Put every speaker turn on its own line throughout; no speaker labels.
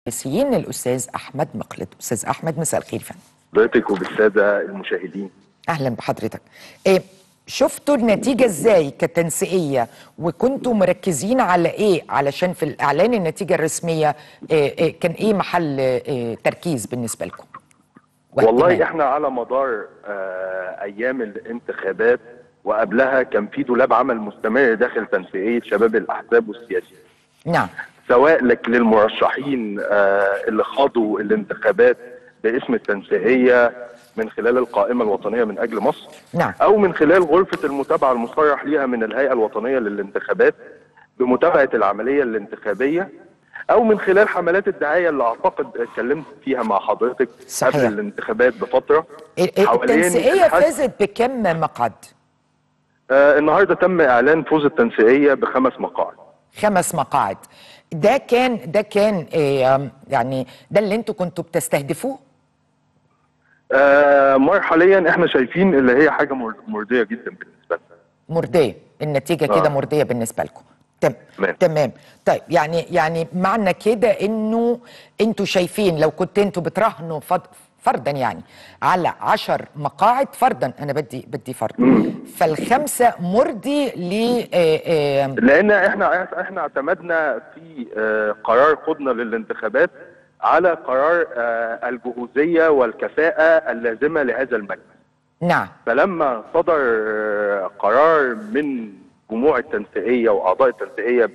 السياسيين الاستاذ احمد مقلد استاذ احمد مساء الخير فندم
حضرتك وبالساده المشاهدين
اهلا بحضرتك إيه شفتوا النتيجه ازاي كتنسيقيه وكنتوا مركزين على ايه علشان في الاعلان النتيجه الرسميه إيه إيه كان ايه محل إيه تركيز بالنسبه لكم
والله
واهتمام؟
احنا على مدار آه ايام الانتخابات وقبلها كان في دولاب عمل مستمر داخل تنسيقيه شباب الاحزاب والسياسيين
نعم
سواء لك للمرشحين آه اللي خاضوا الانتخابات باسم التنسيقيه من خلال القائمه الوطنيه من اجل مصر
نعم
او من خلال غرفه المتابعه المصرح ليها من الهيئه الوطنيه للانتخابات بمتابعه العمليه الانتخابيه او من خلال حملات الدعايه اللي اعتقد اتكلمت فيها مع حضرتك
صحيح.
قبل الانتخابات بفتره
إيه إيه
حوالين
التنسيقيه
الحث-
فازت بكم مقعد
آه النهارده تم اعلان فوز التنسيقيه بخمس مقاعد
خمس مقاعد ده كان ده كان إيه آم، يعني ده اللي انتوا كنتوا بتستهدفوه
آه مرحليا احنا شايفين اللي هي حاجه مر- مرضيه جدا بالنسبه لنا
مرضيه النتيجه كده
آه.
مرضيه بالنسبه لكم تم
تمام.
تمام طيب يعني يعني معنى كده انه انتوا شايفين لو كنت انتوا بتراهنوا فض- فرضا يعني على عشر مقاعد فرضا انا بدي بدي فرض فالخمسه مرضي ل آه، آه،
لان احنا احنا اعتمدنا في آه، قرار خضنا للانتخابات على قرار آه، الجهوزيه والكفاءه اللازمه لهذا المجلس
نعم
فلما صدر آه، قرار من جموع التنسيقيه واعضاء التنسيقيه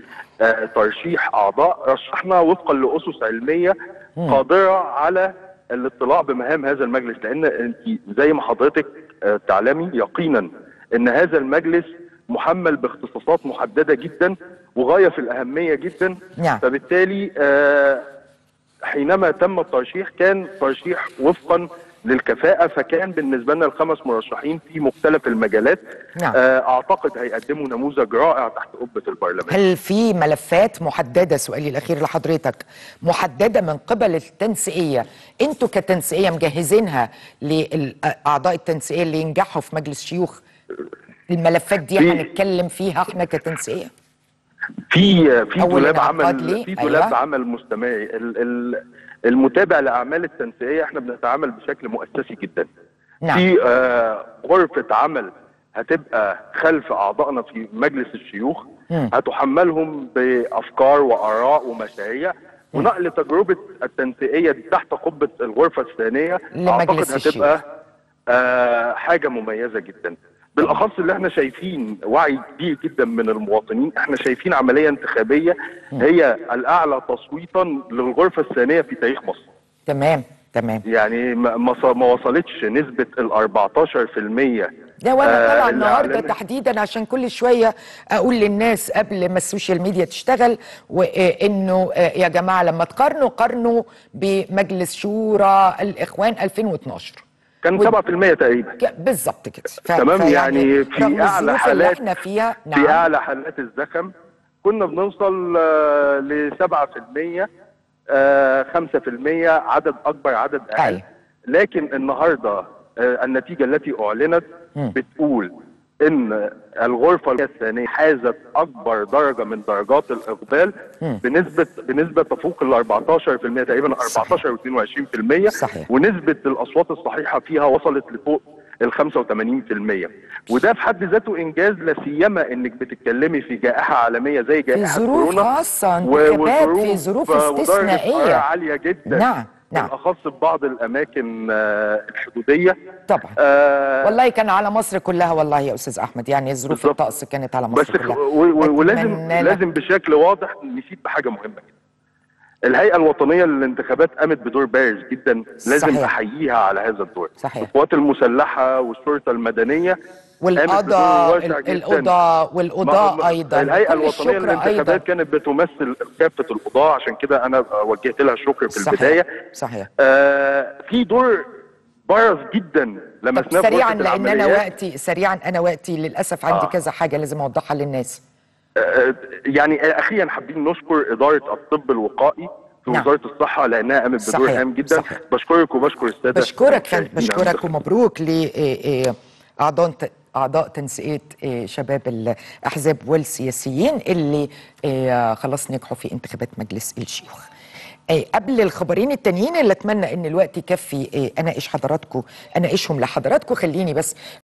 بترشيح اعضاء رشحنا وفقا لاسس علميه قادره على الاطلاع بمهام هذا المجلس لان انت زي ما حضرتك آه، تعلمي يقينا ان هذا المجلس محمل باختصاصات محدده جدا وغايه في الاهميه جدا
نعم.
فبالتالي آه، حينما تم الترشيح كان ترشيح وفقا للكفاءة فكان بالنسبة لنا الخمس مرشحين في مختلف المجالات
نعم.
آه، أعتقد هيقدموا نموذج رائع تحت قبة البرلمان
هل في ملفات محدده سؤالي الاخير لحضرتك محدده من قبل التنسيقيه انتوا كتنسيقيه مجهزينها لاعضاء التنسيقيه اللي ينجحوا في مجلس شيوخ الملفات دي
في-
هنتكلم فيها احنا كتنسيقيه
في في
أول
دولاب
انعقاد
عمل
ليه؟
في دولاب
أيوة.
عمل مستمري ال- ال- المتابع لأعمال التنسيقية احنا بنتعامل بشكل مؤسسي جدا
نعم.
في آه، غرفة عمل هتبقى خلف أعضائنا في مجلس الشيوخ
مم.
هتحملهم بأفكار وآراء ومشاريع ونقل تجربة التنسيقية دي تحت قبة الغرفة الثانية
لمجلس
أعتقد
الشيوخ.
هتبقى آه، حاجة مميزة جدا بالأخص اللي احنا شايفين وعي كبير جدا من المواطنين احنا شايفين عملية انتخابية هي الأعلى تصويتا للغرفة الثانية في تاريخ مصر
تمام تمام
يعني ما ما ص- ما وصلتش نسبة ال 14%
ده وانا
آه،
طالعه
اللي
النهارده
أعلنت-
تحديدا عشان كل شويه اقول للناس قبل ما السوشيال ميديا تشتغل وانه يا جماعه لما تقارنوا قارنوا بمجلس شورى الاخوان 2012
كان
و-
7% تقريبا
ك- بالظبط كده ف-
تمام
فيعني
يعني في
رغم
اعلى
الظروف اللي
حالات
احنا فيها
في
نعم
اعلى حالات الزخم كنا بنوصل آه، ل 7% آه، 5% عدد اكبر عدد اقل
أيوة.
لكن النهارده آه، النتيجه التي اعلنت
مم.
بتقول ان الغرفه الثانيه حازت اكبر درجه من درجات الاقبال
مم.
بنسبه بنسبه تفوق ال 14% تقريبا 14 و 22%
صحيح.
ونسبه الاصوات الصحيحه فيها وصلت لفوق ال 85% وده في حد ذاته انجاز لا سيما انك بتتكلمي في جائحه عالميه زي
في
جائحه
ظروف
كورونا
خاصه
و-
انتخابات
وظروف-
في ظروف
ودرجة حرارة
استثنائيه
عاليه جدا
نعم نعم
بالاخص في بعض الاماكن آه، الحدوديه
طبعا
آه،
والله كان على مصر كلها والله يا استاذ احمد يعني ظروف
بالظبط.
الطقس كانت على مصر
بس
كلها
و- و- ولازم
أتمنى لك-
لازم بشكل واضح نشيد بحاجه مهمه جدا الهيئه الوطنيه للانتخابات قامت بدور بارز جدا لازم
صحيح.
احييها على هذا الدور
صحيح.
القوات المسلحه والشرطه المدنيه قامت بدور
والقضاء
واسع
ال-
جداً.
القضاء
ما-
والقضاء
ما-
ايضا
الهيئه
كل
الوطنيه
الشكر
للانتخابات
ايضا
كانت بتمثل كافه القضاء عشان كده انا وجهت لها الشكر في
صحيح
البدايه
صحيح
آه في دور برز جدا
طب
لمسناه في
سريعا
غرفة
لان انا
العمليات.
وقتي سريعا انا وقتي للاسف عندي
آه.
كذا حاجه لازم اوضحها للناس
آه، يعني اخيرا حابين نشكر اداره الطب الوقائي في
نعم.
وزاره الصحه لانها قامت بدور
صحيح،
هام جدا
صحيح.
بشكرك وبشكر الساده
بشكرك فندم
المشاهدين.
بشكرك ومبروك لاعضاء اعضاء تنسيقيه آه، شباب الاحزاب والسياسيين اللي آه، خلاص نجحوا في انتخابات مجلس الشيوخ إيه قبل الخبرين التانيين اللي اتمنى ان الوقت يكفي إيه اناقش حضراتكم اناقشهم لحضراتكم خليني بس